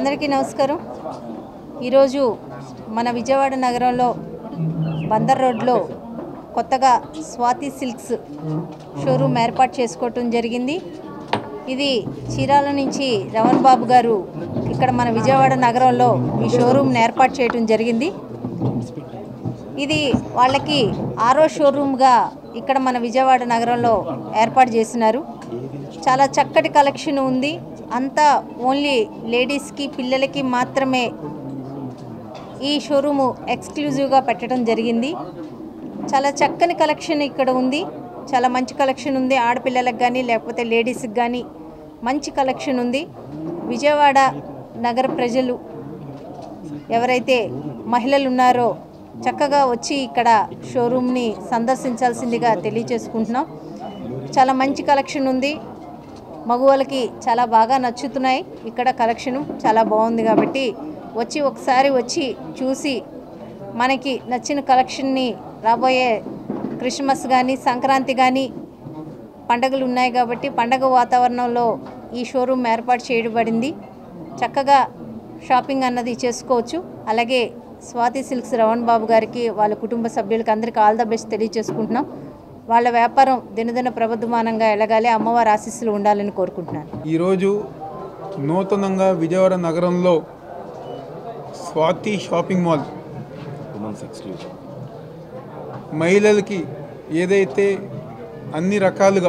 అందరికీ నమస్కారం ఈరోజు మన విజయవాడ నగరంలో బందర్ రోడ్లో కొత్తగా స్వాతి సిల్క్స్ షోరూమ్ ఏర్పాటు చేసుకోవటం జరిగింది ఇది చీరాల నుంచి రవణ్ బాబు గారు ఇక్కడ మన విజయవాడ నగరంలో ఈ షోరూమ్ని ఏర్పాటు చేయడం జరిగింది ఇది వాళ్ళకి ఆరో షోరూమ్గా ఇక్కడ మన విజయవాడ నగరంలో ఏర్పాటు చేసినారు చాలా చక్కటి కలెక్షన్ ఉంది అంతా ఓన్లీ లేడీస్కి పిల్లలకి మాత్రమే ఈ షోరూము ఎక్స్క్లూజివ్గా పెట్టడం జరిగింది చాలా చక్కని కలెక్షన్ ఇక్కడ ఉంది చాలా మంచి కలెక్షన్ ఉంది ఆడపిల్లలకు కానీ లేకపోతే లేడీస్కి కానీ మంచి కలెక్షన్ ఉంది విజయవాడ నగర ప్రజలు ఎవరైతే మహిళలు ఉన్నారో చక్కగా వచ్చి ఇక్కడ షోరూమ్ని సందర్శించాల్సిందిగా తెలియచేసుకుంటున్నాం చాలా మంచి కలెక్షన్ ఉంది మగవాళ్ళకి చాలా బాగా నచ్చుతున్నాయి ఇక్కడ కలెక్షను చాలా బాగుంది కాబట్టి వచ్చి ఒకసారి వచ్చి చూసి మనకి నచ్చిన కలెక్షన్ని రాబోయే క్రిస్మస్ కానీ సంక్రాంతి కానీ పండగలు ఉన్నాయి కాబట్టి పండగ వాతావరణంలో ఈ షోరూమ్ ఏర్పాటు చేయబడింది చక్కగా షాపింగ్ అన్నది చేసుకోవచ్చు అలాగే స్వాతి సిల్క్స్ రవణ్ బాబు గారికి వాళ్ళ కుటుంబ సభ్యులకి అందరికీ ఆల్ ద బెస్ట్ తెలియజేసుకుంటున్నాం వాళ్ళ వ్యాపారం దినదిన ప్రబుద్ధమానంగా ఎలగాలి అమ్మవారి ఆశీస్సులు ఉండాలని కోరుకుంటున్నాను ఈరోజు నూతనంగా విజయవాడ నగరంలో Swathi shopping mall women's exclusive మహిళలకి ఏదైతే అన్ని రకాలుగా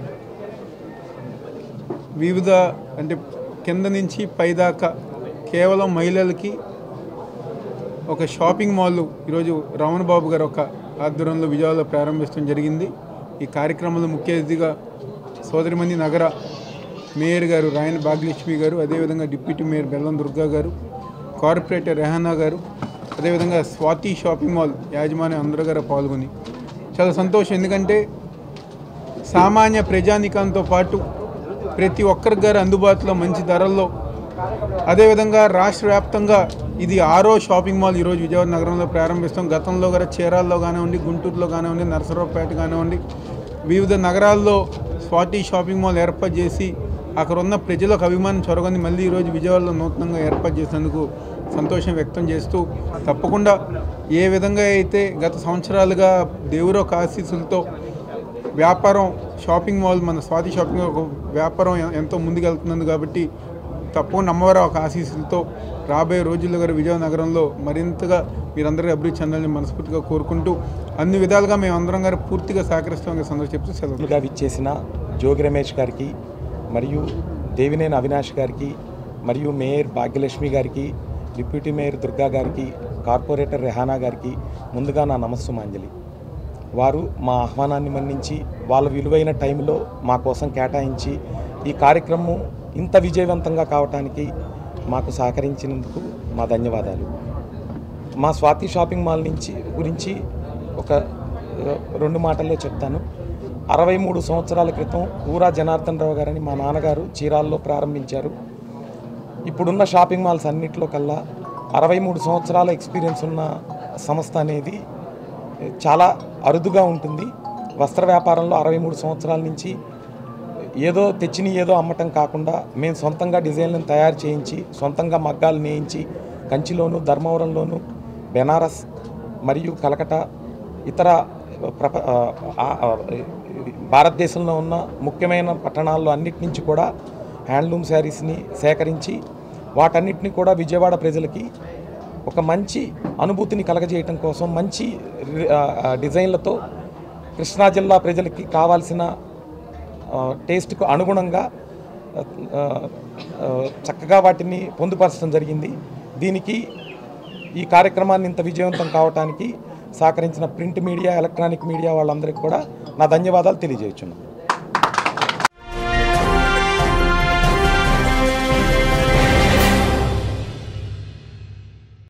వివిధ అంటే కింద నుంచి పైదాకా కేవలం మహిళలకి ఒక షాపింగ్ మాల్ ఈరోజు రమణ బాబు గారు ఒక ఆధ్వర్యంలో విజయవాడలో ప్రారంభించడం జరిగింది ఈ కార్యక్రమంలో ముఖ్య అతిథిగా సోదరిమణి నగర మేయర్ గారు రాయన భాగ్యలక్ష్మి గారు అదేవిధంగా డిప్యూటీ మేయర్ బెల్లం దుర్గా గారు కార్పొరేటర్ రెహానా గారు అదేవిధంగా స్వాతి షాపింగ్ మాల్ యాజమాన్యం అందరూ గారు పాల్గొని చాలా సంతోషం ఎందుకంటే సామాన్య ప్రజానికంతో పాటు ప్రతి ఒక్కరికి గారు అందుబాటులో మంచి ధరల్లో అదేవిధంగా రాష్ట్ర వ్యాప్తంగా ఇది ఆరో షాపింగ్ మాల్ ఈరోజు విజయవాడ నగరంలో ప్రారంభిస్తాం గతంలో కూడా చీరాల్లో కానివ్వండి గుంటూరులో కానివ్వండి నరసరావుపేట కానివ్వండి వివిధ నగరాల్లో స్వాతి షాపింగ్ మాల్ ఏర్పాటు చేసి అక్కడ ఉన్న ప్రజలకు అభిమానం చొరగొని మళ్ళీ ఈరోజు విజయవాడలో నూతనంగా ఏర్పాటు చేసినందుకు సంతోషం వ్యక్తం చేస్తూ తప్పకుండా ఏ విధంగా అయితే గత సంవత్సరాలుగా దేవుడు ఒక ఆశీస్సులతో వ్యాపారం షాపింగ్ మాల్ మన స్వాతి షాపింగ్ మాల్ ఒక వ్యాపారం ఎ- ఎంతో ముందుకెళ్తున్నది కాబట్టి తప్పకుండా అమ్మవారి ఒక ఆశీస్సులతో రాబోయే రోజుల్లో గారు విజయవాడ నగరంలో మరింతగా మీరందరూ అభివృద్ధి చెందాలని మనస్ఫూర్తిగా కోరుకుంటూ అన్ని విధాలుగా మేము అందరం గారు పూర్తిగా సహకరిస్తామని సందర్భం చెప్తూ సెలవు గా విచ్చేసిన జోగి రమేష్ గారికి మరియు దేవినేని అవినాష్ గారికి మరియు మేయర్ భాగ్యలక్ష్మి గారికి డిప్యూటీ మేయర్ దుర్గా గారికి కార్పొరేటర్ రెహానా గారికి ముందుగా నా నమస్సుమాంజలి వారు మా ఆహ్వానాన్ని మన్నించి వాళ్ళ విలువైన టైంలో మా కోసం కేటాయించి ఈ కార్యక్రమం ఇంత విజయవంతంగా కావటానికి మాకు సహకరించినందుకు మా ధన్యవాదాలు మా స్వాతి షాపింగ్ మాల్ నుంచి గురించి ఒక ఆ, రెండు మాటల్లో చెప్తాను అరవై మూడు సంవత్సరాల క్రితం ఊరా జనార్దన్ రావు గారని మా నాన్నగారు చీరాల్లో ప్రారంభించారు ఇప్పుడున్న షాపింగ్ మాల్స్ అన్నింటిలో కల్లా అరవై మూడు సంవత్సరాల ఎక్స్పీరియన్స్ ఉన్న సంస్థ అనేది చాలా అరుదుగా ఉంటుంది వస్త్ర వ్యాపారంలో అరవై మూడు సంవత్సరాల నుంచి ఏదో తెచ్చిన ఏదో అమ్మటం కాకుండా మేము సొంతంగా డిజైన్లను తయారు చేయించి సొంతంగా మగ్గాలు నేయించి కంచిలోను ధర్మవరంలోను బెనారస్ మరియు కలకట ఇతర ప్రప ఆ, ఆ, ఆ, భారతదేశంలో ఉన్న ముఖ్యమైన పట్టణాల్లో అన్నిటి నుంచి కూడా హ్యాండ్లూమ్ శారీస్ని సేకరించి వాటన్నిటిని కూడా విజయవాడ ప్రజలకి ఒక మంచి అనుభూతిని కలగజేయటం కోసం మంచి ఆ, ఆ, డిజైన్లతో కృష్ణా జిల్లా ప్రజలకి కావాల్సిన ఆ, టేస్ట్కు అనుగుణంగా ఆ, ఆ, చక్కగా వాటిని పొందుపరచడం జరిగింది దీనికి ఈ కార్యక్రమాన్ని ఇంత విజయవంతం కావటానికి సహకరించిన ప్రింట్ మీడియా ఎలక్ట్రానిక్ మీడియా వాళ్ళందరికీ కూడా నా ధన్యవాదాలు తెలియజేస్తున్నాను